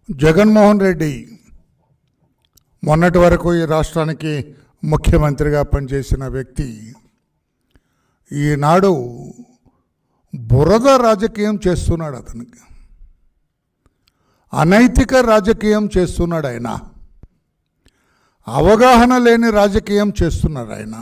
జగన్మోహన్ రెడ్డి మొన్నటి వరకు ఈ రాష్ట్రానికి ముఖ్యమంత్రిగా పనిచేసిన వ్యక్తి ఈనాడు బురద రాజకీయం చేస్తున్నాడు అతనికి అనైతిక రాజకీయం చేస్తున్నాడు ఆయన అవగాహన లేని రాజకీయం చేస్తున్నారు ఆయన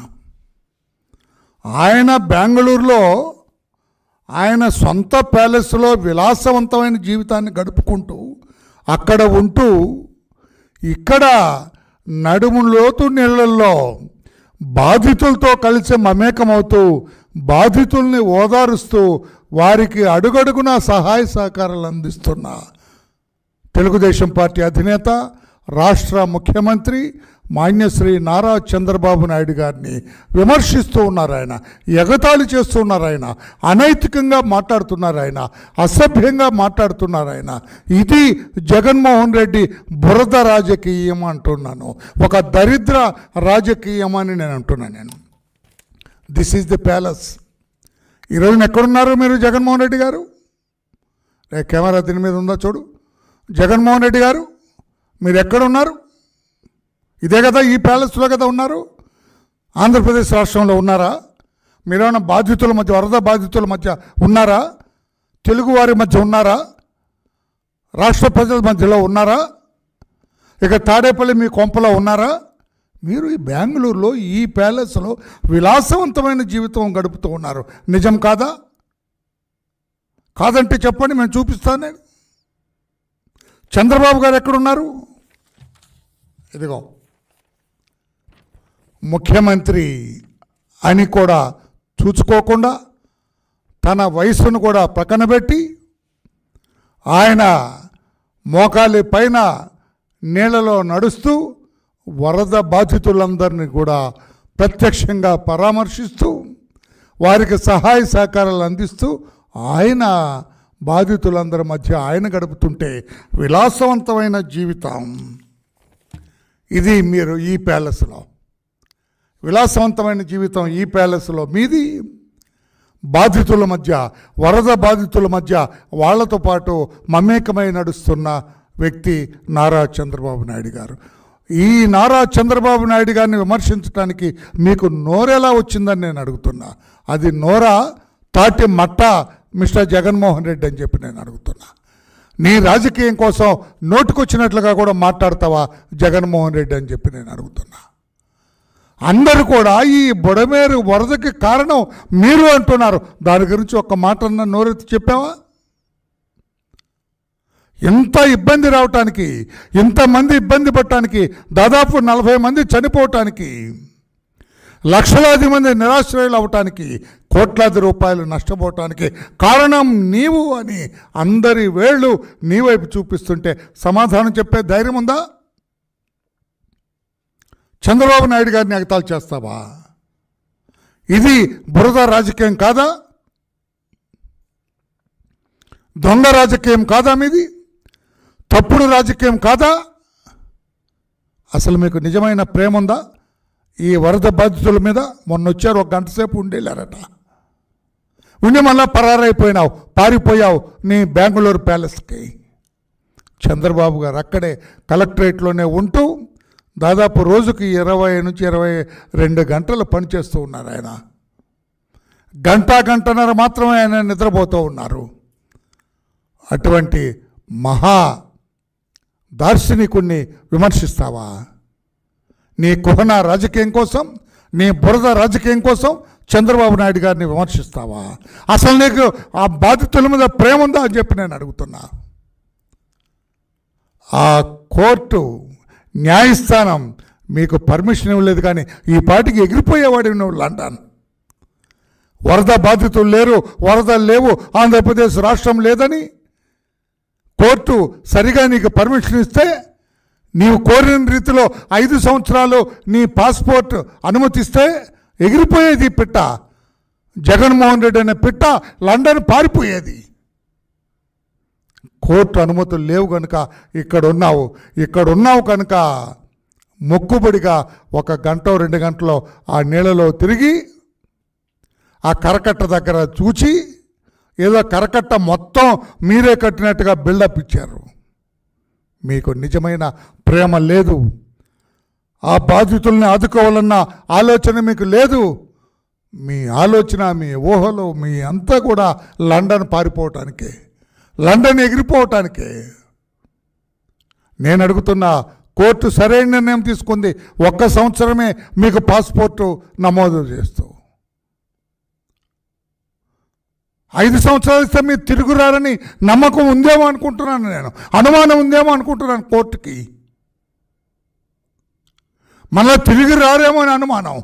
ఆయన బెంగళూరులో ఆయన సొంత ప్యాలెస్లో విలాసవంతమైన జీవితాన్ని గడుపుకుంటూ అక్కడ ఉంటూ ఇక్కడ నడుము లోతు నీళ్ళల్లో బాధితులతో కలిసి మమేకమవుతూ బాధితుల్ని ఓదారుస్తూ వారికి అడుగడుగున సహాయ సహకారాలు అందిస్తున్న తెలుగుదేశం పార్టీ అధినేత రాష్ట్ర ముఖ్యమంత్రి మాన్యశ్రీ నారా చంద్రబాబు నాయుడు గారిని విమర్శిస్తూ ఉన్నారు ఆయన ఎగతాళి చేస్తూ ఉన్నారు ఆయన అనైతికంగా మాట్లాడుతున్నారు ఆయన అసభ్యంగా మాట్లాడుతున్నారు ఆయన ఇది జగన్మోహన్ రెడ్డి బురద రాజకీయం అంటున్నాను ఒక దరిద్ర రాజకీయం అని నేను అంటున్నాను నేను దిస్ ఈజ్ ది ప్యాలెస్ ఈరోజు ఎక్కడున్నారు మీరు జగన్మోహన్ రెడ్డి గారు రే కెమెరా దీని మీద ఉందా చూడు జగన్మోహన్ రెడ్డి గారు మీరు ఎక్కడున్నారు ఇదే కదా ఈ ప్యాలెస్లో కదా ఉన్నారు ఆంధ్రప్రదేశ్ రాష్ట్రంలో ఉన్నారా మీరేమైనా బాధితుల మధ్య వరద బాధితుల మధ్య ఉన్నారా తెలుగువారి మధ్య ఉన్నారా రాష్ట్ర ప్రజల మధ్యలో ఉన్నారా ఇక తాడేపల్లి మీ కొంపలో ఉన్నారా మీరు ఈ బెంగళూరులో ఈ ప్యాలెస్లో విలాసవంతమైన జీవితం గడుపుతూ ఉన్నారు నిజం కాదా కాదంటే చెప్పండి మేము చూపిస్తాను నేను చంద్రబాబు గారు ఎక్కడున్నారు ఇదిగో ముఖ్యమంత్రి అని కూడా చూసుకోకుండా తన వయసును కూడా పక్కన పెట్టి ఆయన మోకాలి పైన నీళ్ళలో నడుస్తూ వరద బాధితులందరినీ కూడా ప్రత్యక్షంగా పరామర్శిస్తూ వారికి సహాయ సహకారాలు అందిస్తూ ఆయన బాధితులందరి మధ్య ఆయన గడుపుతుంటే విలాసవంతమైన జీవితం ఇది మీరు ఈ ప్యాలెస్లో విలాసవంతమైన జీవితం ఈ ప్యాలెస్లో మీది బాధితుల మధ్య వరద బాధితుల మధ్య వాళ్ళతో పాటు మమేకమై నడుస్తున్న వ్యక్తి నారా చంద్రబాబు నాయుడు గారు ఈ నారా చంద్రబాబు నాయుడు గారిని విమర్శించడానికి మీకు నోరెలా వచ్చిందని నేను అడుగుతున్నా అది నోరా తాటి మట్ట మిస్టర్ జగన్మోహన్ రెడ్డి అని చెప్పి నేను అడుగుతున్నా నీ రాజకీయం కోసం నోటుకొచ్చినట్లుగా కూడా మాట్లాడతావా జగన్మోహన్ రెడ్డి అని చెప్పి నేను అడుగుతున్నా అందరూ కూడా ఈ బుడమేరు వరదకి కారణం మీరు అంటున్నారు దాని గురించి ఒక్క మాట అన్న నోరెత్తి చెప్పావా ఎంత ఇబ్బంది రావటానికి ఇంతమంది ఇబ్బంది పడటానికి దాదాపు నలభై మంది చనిపోవటానికి లక్షలాది మంది నిరాశ్రయులు అవటానికి కోట్లాది రూపాయలు నష్టపోవటానికి కారణం నీవు అని అందరి వేళ్ళు నీ వైపు చూపిస్తుంటే సమాధానం చెప్పే ధైర్యం ఉందా చంద్రబాబు నాయుడు గారిని ఎగతాలు చేస్తావా ఇది బురద రాజకీయం కాదా దొంగ రాజకీయం కాదా మీది తప్పుడు రాజకీయం కాదా అసలు మీకు నిజమైన ప్రేమ ఉందా ఈ వరద బాధితుల మీద మొన్న వచ్చారు ఒక గంట సేపు ఉండేళ్ళారట ఉండి మళ్ళా పరారైపోయినావు పారిపోయావు నీ బెంగళూరు ప్యాలెస్కి చంద్రబాబు గారు అక్కడే కలెక్టరేట్లోనే ఉంటూ దాదాపు రోజుకి ఇరవై నుంచి ఇరవై రెండు గంటలు పనిచేస్తూ ఉన్నారు ఆయన గంట గంటన్నర మాత్రమే ఆయన నిద్రపోతూ ఉన్నారు అటువంటి మహా దార్శనికుణ్ణి విమర్శిస్తావా నీ కుహన రాజకీయం కోసం నీ బురద రాజకీయం కోసం చంద్రబాబు నాయుడు గారిని విమర్శిస్తావా అసలు నీకు ఆ బాధితుల మీద ప్రేమ ఉందా అని చెప్పి నేను అడుగుతున్నా ఆ కోర్టు న్యాయస్థానం మీకు పర్మిషన్ ఇవ్వలేదు కానీ ఈ పాటికి ఎగిరిపోయేవాడి నువ్వు లండన్ వరద బాధితులు లేరు వరదలు లేవు ఆంధ్రప్రదేశ్ రాష్ట్రం లేదని కోర్టు సరిగా నీకు పర్మిషన్ ఇస్తే నీవు కోరిన రీతిలో ఐదు సంవత్సరాలు నీ పాస్పోర్ట్ అనుమతిస్తే ఎగిరిపోయేది ఈ పిట్ట జగన్మోహన్ రెడ్డి అనే పిట్ట లండన్ పారిపోయేది కోర్టు అనుమతులు లేవు కనుక ఇక్కడ ఉన్నావు ఇక్కడ ఉన్నావు కనుక మొక్కుబడిగా ఒక గంట రెండు గంటలో ఆ నీళ్ళలో తిరిగి ఆ కరకట్ట దగ్గర చూచి ఏదో కరకట్ట మొత్తం మీరే కట్టినట్టుగా బిల్డప్ ఇచ్చారు మీకు నిజమైన ప్రేమ లేదు ఆ బాధితుల్ని ఆదుకోవాలన్న ఆలోచన మీకు లేదు మీ ఆలోచన మీ ఊహలు మీ అంతా కూడా లండన్ పారిపోవటానికే లండన్ ఎగిరిపోవటానికే నేను అడుగుతున్న కోర్టు సరైన నిర్ణయం తీసుకుంది ఒక్క సంవత్సరమే మీకు పాస్పోర్టు నమోదు చేస్తూ ఐదు సంవత్సరాలు ఇస్తే మీరు తిరుగురారని నమ్మకం ఉందేమో అనుకుంటున్నాను నేను అనుమానం ఉందేమో అనుకుంటున్నాను కోర్టుకి మళ్ళా తిరిగి రారేమో అని అనుమానం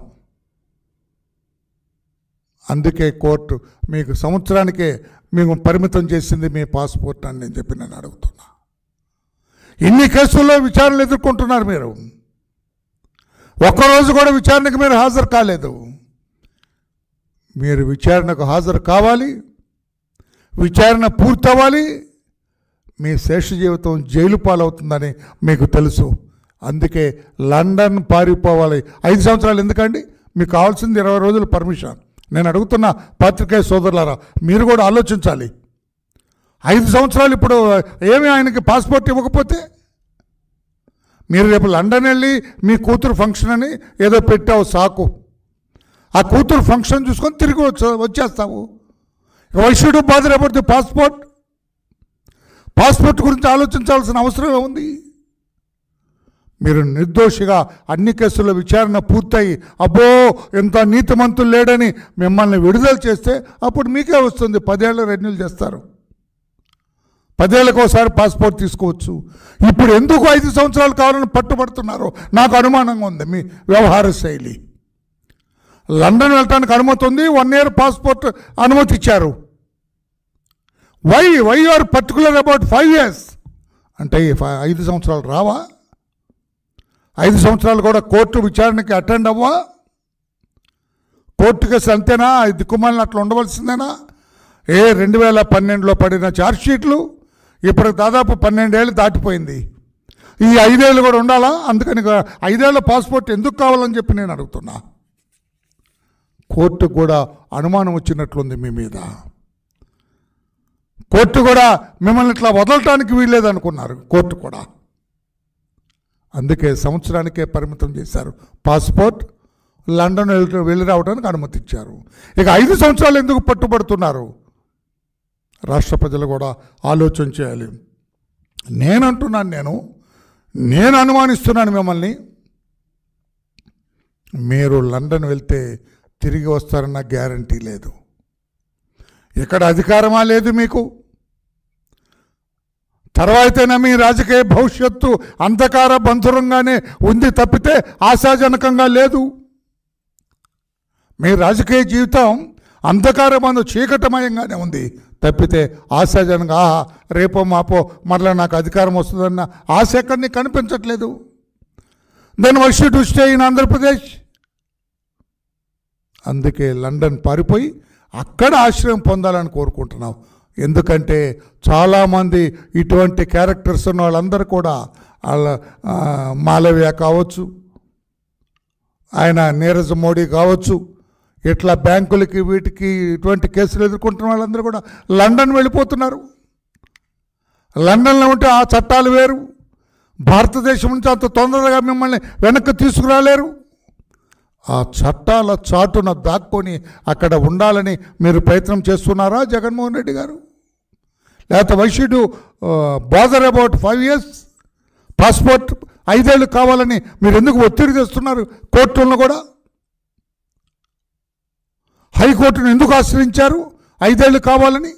అందుకే కోర్టు మీకు సంవత్సరానికే మీకు పరిమితం చేసింది మీ పాస్పోర్ట్ అని నేను చెప్పి నేను అడుగుతున్నా ఇన్ని కేసుల్లో విచారణలు ఎదుర్కొంటున్నారు మీరు ఒక్కరోజు కూడా విచారణకు మీరు హాజరు కాలేదు మీరు విచారణకు హాజరు కావాలి విచారణ పూర్తవ్వాలి మీ శేష జీవితం జైలు పాలవుతుందని మీకు తెలుసు అందుకే లండన్ పారిపోవాలి ఐదు సంవత్సరాలు ఎందుకండి మీకు కావాల్సింది ఇరవై రోజులు పర్మిషన్ నేను అడుగుతున్న పాత్రికేయ సోదరులారా మీరు కూడా ఆలోచించాలి ఐదు సంవత్సరాలు ఇప్పుడు ఏమి ఆయనకి పాస్పోర్ట్ ఇవ్వకపోతే మీరు రేపు లండన్ వెళ్ళి మీ కూతురు ఫంక్షన్ అని ఏదో పెట్టావు సాకు ఆ కూతురు ఫంక్షన్ చూసుకొని తిరిగి వచ్చే వచ్చేస్తావు why should bother about the passport passport గురించి ఆలోచించాల్సిన అవసరం ఏముంది మీరు నిర్దోషిగా అన్ని కేసుల్లో విచారణ పూర్తయి అబ్బో ఎంత నీతిమంతులు లేడని మిమ్మల్ని విడుదల చేస్తే అప్పుడు మీకే వస్తుంది పదేళ్ళు రెన్యూల్ చేస్తారు పదేళ్ళకి ఒకసారి పాస్పోర్ట్ తీసుకోవచ్చు ఇప్పుడు ఎందుకు ఐదు సంవత్సరాలు కావాలని పట్టుబడుతున్నారు నాకు అనుమానంగా ఉంది మీ వ్యవహార శైలి లండన్ వెళ్ళటానికి అనుమతి ఉంది వన్ ఇయర్ పాస్పోర్ట్ అనుమతి ఇచ్చారు why why are particular about five years అంటే ఈ ఫై- ఐదు సంవత్సరాలు రావా ఐదు సంవత్సరాలు కూడా కోర్టు విచారణకి అటెండ్ అవ్వా కోర్టు కేసు అంతేనా ఈ దిక్కుమాలిన అట్లా ఉండవలసిందేనా ఏ రెండు వేల పన్నెండులో పడిన ఛార్జ్షీట్లు ఇప్పుడు దాదాపు పన్నెండేళ్ళు దాటిపోయింది ఈ ఐదేళ్ళు కూడా ఉండాలా అందుకని ఇక ఐదేళ్ల పాస్పోర్ట్ ఎందుకు కావాలని చెప్పి నేను అడుగుతున్నా కోర్టు కూడా అనుమానం వచ్చినట్లుంది మీ మీద కోర్టు కూడా మిమ్మల్ని ఇట్లా వదలటానికి వీల్లేదనుకున్నారు కోర్టు కూడా అందుకే సంవత్సరానికే పరిమితం చేశారు పాస్పోర్ట్ లండన్ వెళ్ళి వెళ్ళి రావడానికి అనుమతి ఇచ్చారు ఇక ఐదు సంవత్సరాలు ఎందుకు పట్టుబడుతున్నారు రాష్ట్ర ప్రజలు కూడా ఆలోచన చేయాలి నేనంటున్నాను నేను నేను అనుమానిస్తున్నాను మిమ్మల్ని మీరు లండన్ వెళ్తే తిరిగి వస్తారన్న గ్యారంటీ లేదు ఇక్కడ అధికారమా లేదు మీకు తర్వాతైనా మీ రాజకీయ భవిష్యత్తు అంధకార బంధురంగానే ఉంది తప్పితే ఆశాజనకంగా లేదు మీ రాజకీయ జీవితం అంధకార బంధు చీకటమయంగానే ఉంది తప్పితే ఆశాజనంగా ఆహా రేపో మాపో మరలా నాకు అధికారం వస్తుందన్న ఆశ ఎక్కడిని కనిపించట్లేదు then why should stay in Andhra Pradesh అందుకే లండన్ పారిపోయి అక్కడ ఆశ్రయం పొందాలని కోరుకుంటున్నాం ఎందుకంటే చాలామంది ఇటువంటి క్యారెక్టర్స్ ఉన్న వాళ్ళందరూ కూడా వాళ్ళ ఆ, మాలవ్య కావచ్చు ఆయన నీరజ్ మోడీ కావచ్చు ఇట్లా బ్యాంకులకి వీటికి ఇటువంటి కేసులు ఎదుర్కొంటున్న వాళ్ళందరూ కూడా లండన్ వెళ్ళిపోతున్నారు లండన్లో ఉంటే ఆ చట్టాలు వేరు భారతదేశం నుంచి అంత తొందరగా మిమ్మల్ని వెనక్కి తీసుకురాలేరు ఆ చట్టాల చాటున దాక్కొని అక్కడ ఉండాలని మీరు ప్రయత్నం చేస్తున్నారా జగన్మోహన్ రెడ్డి గారు లేకపోతే why should bother about five years passport ఐదేళ్ళు కావాలని మీరు ఎందుకు ఒత్తిడి తెస్తున్నారు కోర్టులను కూడా హైకోర్టును ఎందుకు ఆశ్రయించారు ఐదేళ్ళు కావాలని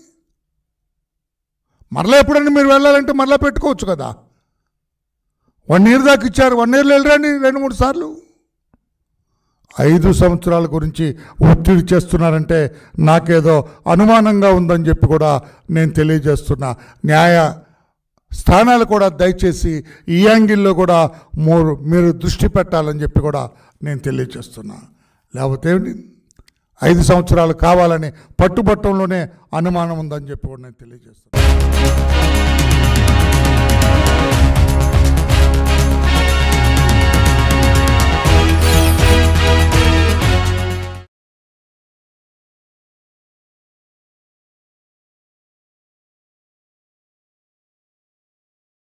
మరలా ఎప్పుడైనా మీరు వెళ్ళాలంటే మరలా పెట్టుకోవచ్చు కదా వన్ ఇయర్ దాకా ఇచ్చారు వన్ ఇయర్లో వెళ్ళరండి రెండు మూడు సార్లు ఐదు సంవత్సరాల గురించి ఒత్తిడి చేస్తున్నారంటే నాకేదో అనుమానంగా ఉందని చెప్పి కూడా నేను తెలియజేస్తున్నా న్యాయ స్థానాలు కూడా దయచేసి ఈ యాంగిల్లో కూడా మోరు మీరు దృష్టి పెట్టాలని చెప్పి కూడా నేను తెలియజేస్తున్నా లేకపోతే ఏమిటి ఐదు సంవత్సరాలు కావాలని పట్టుబట్టంలోనే అనుమానం ఉందని చెప్పి కూడా నేను తెలియజేస్తున్నాను